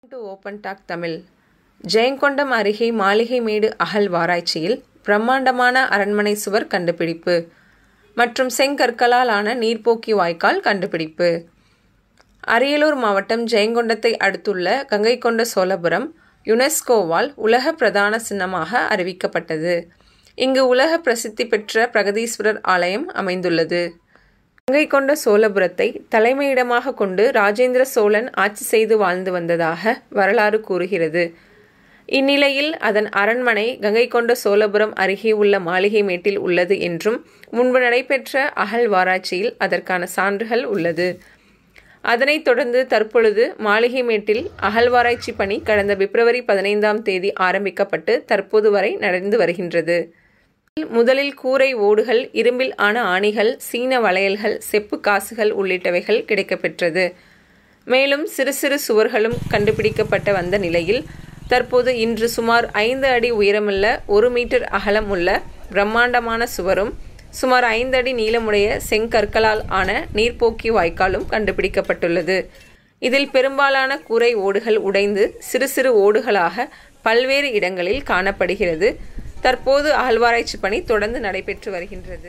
to open talk Tamil Jayankondam அருகே மாளிகைமேடு அகழ்வாராய்ச்சியில் பிரம்மாண்டமான அரண்மனை சுவர் கண்டுபிடிப்பு மற்றும் செங்கற்களால் ஆன நீர்ப்போக்கி வாய்க்கால் கண்டுபிடிப்பு அரியலூர் மாவட்டம் ஜெயங்கொண்டத்தை அடுத்துள்ள கங்கைகொண்ட சோழபுரம் யுனெஸ்கோவால் உலக பிரதான சின்னமாக அறிவிக்கப்பட்டது இங்கு உலக பிரசித்தி பெற்ற பிரகதீஸ்வரர் ஆலயம் அமைந்துள்ளது கங்கை கொண்ட சோழபுரத்தை தலைமையிடமாக கொண்டு ராஜேந்திர சோழன் ஆட்சி செய்து வாழ்ந்து வந்ததாக வரலாறு கூறுகிறது இந்நிலையில் அதன் அரண்மனை கங்கை கொண்ட சோழபுரம் அருகே உள்ள மாளிகை மேட்டில் உள்ளது என்றும் முன்பு நடைபெற்ற அகழ்வாராய்ச்சியில் அதற்கான சான்றுகள் உள்ளது அதனைத் தொடர்ந்து தற்பொழுது மாளிகை மேட்டில் அகழ்வாராய்ச்சி பணி கடந்த பிப்ரவரி பதினைந்தாம் தேதி ஆரம்பிக்கப்பட்டு தற்போது வரை நடந்து வருகின்றது முதலில் கூரை ஓடுகள் இரும்பில் ஆன ஆணிகள் சீன வளையல்கள் செப்பு காசுகள் உள்ளிட்டவைகள் கிடைக்கப்பெற்றது மேலும் சிறு சிறு சுவர்களும் கண்டுபிடிக்கப்பட்ட வந்த நிலையில் தற்போது இன்று சுமார் ஐந்து அடி உயரமுள்ள ஒரு மீட்டர் அகலம் உள்ள பிரம்மாண்டமான சுவரும் சுமார் ஐந்து அடி நீளமுடைய செங்கற்களால் ஆன நீர்ப்போக்கி வாய்க்காலும் கண்டுபிடிக்கப்பட்டுள்ளது இதில் பெரும்பாலான கூரை ஓடுகள் உடைந்து சிறு சிறு ஓடுகளாக பல்வேறு இடங்களில் காணப்படுகிறது தற்போது அகழ்வாராய்ச்சி பணி தொடர்ந்து நடைபெற்று வருகின்றது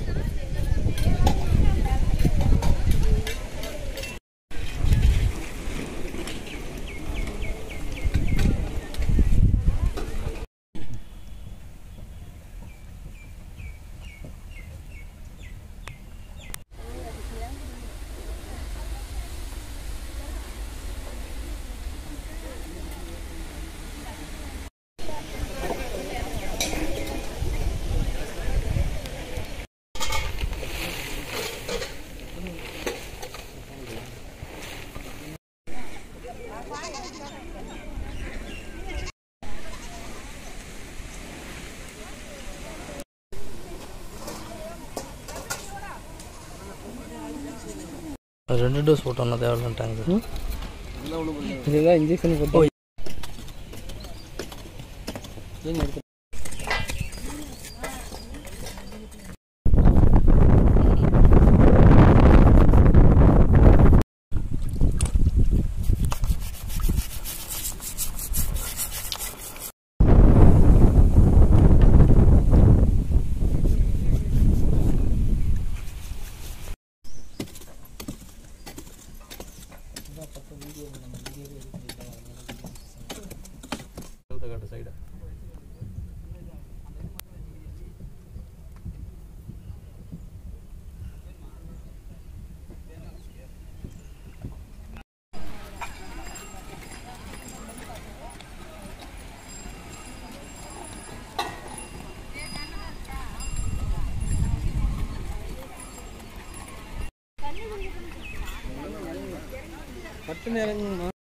ரெண்டு டோஸ் போட்டோம்னா தேவையில்லைன்ட்டாங்க இதுதான் இன்ஜெக்ஷன் போட்டு சைடு பட்டு நேரங்கம்மா